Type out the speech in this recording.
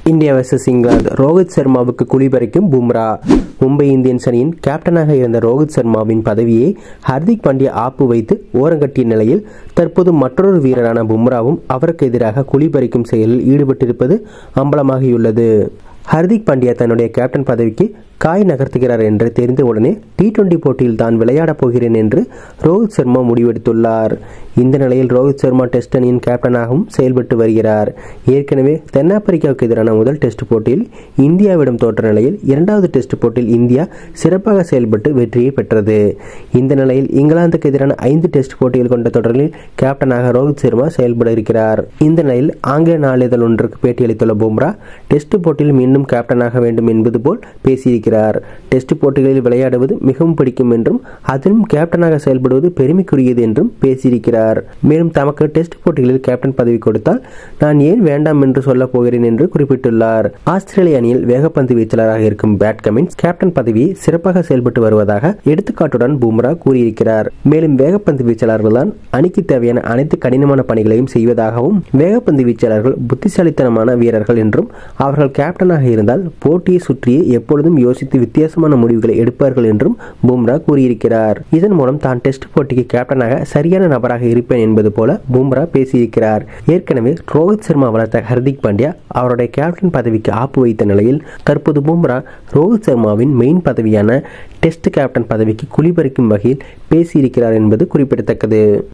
India versus England Rohit சர்மாவுக்கு குளிபறிக்கும் Bumrah Mumbai Indians அணியின் கேப்டனாக இருந்த ரோஹித் சர்மாவின் பதவியை ஹர்திக் பாண்டியா ஆப்பு வைத்து ஓரங்கட்டிய நிலையில் தற்போது மற்றொரு வீரரான பும்ராவும் அவருக்கு எதிராக குளிபறிக்கும் செயலில் ஈடுபட்டிருப்பது அம்பலமாகியுள்ளது ஹர்திக் பாண்டியா தன்னுடைய கேப்டன் பதவிக்கு காய் நகர்த்துகிறார் என்று தெரிந்த உடனே டி டுவெண்டி போட்டியில் தான் விளையாடப் போகிறேன் என்று ரோஹித் சர்மா முடிவெடுத்துள்ளார் இந்த நிலையில் ரோஹித் சர்மா டெஸ்ட் அணியின் கேப்டனாகவும் செயல்பட்டு வருகிறார் ஏற்கனவே தென்னாப்பிரிக்காவுக்கு எதிரான முதல் டெஸ்ட் போட்டியில் இந்தியாவிடம் தோற்ற நிலையில் இரண்டாவது டெஸ்ட் போட்டியில் இந்தியா சிறப்பாக செயல்பட்டு வெற்றியை பெற்றது இந்த நிலையில் இங்கிலாந்துக்கு எதிரான ஐந்து டெஸ்ட் போட்டிகள் கொண்ட தொடரில் கேப்டனாக ரோஹித் சர்மா செயல்பட இருக்கிறார் இந்த நிலையில் ஆங்கில நாளிதழ் ஒன்றுக்கு பேட்டியளித்துள்ள பும்ரா டெஸ்ட் போட்டியில் மீண்டும் கேப்டனாக வேண்டும் என்பது போல் பேசியிருக்கிறார் டெஸ்ட் போட்டிகளில் விளையாடுவது மிகவும் பிடிக்கும் என்றும் அதிலும் கேப்டனாக செயல்படுவது பெருமைக்குரியது என்றும் பேசியிருக்கிறார் மேலும் தமக்கு டெஸ்ட் போட்டிகளில் கேப்டன் பதவி கொடுத்தால் நான் ஏன் வேண்டாம் என்று சொல்லப் போகிறேன் என்று குறிப்பிட்டுள்ளார் ஆஸ்திரேலிய அணியில் வேகப்பந்து வீச்சாளராக இருக்கும் பேட் கமின்ஸ் கேப்டன் பதவியை சிறப்பாக செயல்பட்டு வருவதாக எடுத்துக்காட்டுடன் பும்ரா கூறியிருக்கிறார் மேலும் வேகப்பந்து வீச்சாளர்கள் தான் அணிக்கு தேவையான அனைத்து கடினமான பணிகளையும் செய்வதாகவும் வேகப்பந்து வீச்சாளர்கள் புத்திசாலித்தனமான வீரர்கள் என்றும் அவர்கள் கேப்டனாக இருந்தால் போட்டியை சுற்றியே எப்பொழுதும் யோசித்து வித்தியாசமான முடிவுகளை எடுப்பார்கள் என்றும் பும்ரா கூறியிருக்கிறார் இதன் மூலம் தான் டெஸ்ட் போட்டிக்கு கேப்டனாக சரியான நபராக இருப்பேன் என்பது போல பும்ரா பேசியிருக்கிறார் ஏற்கனவே ரோஹித் சர்மா வளர்த்த ஹர்திக் பாண்டியா அவருடைய கேப்டன் பதவிக்கு ஆப்பு வைத்த நிலையில் தற்போது பும்ரா ரோஹித் சர்மாவின் மெயின் பதவியான டெஸ்ட் கேப்டன் பதவிக்கு குளிபறிக்கும் வகையில் பேசியிருக்கிறார் என்பது குறிப்பிடத்தக்கது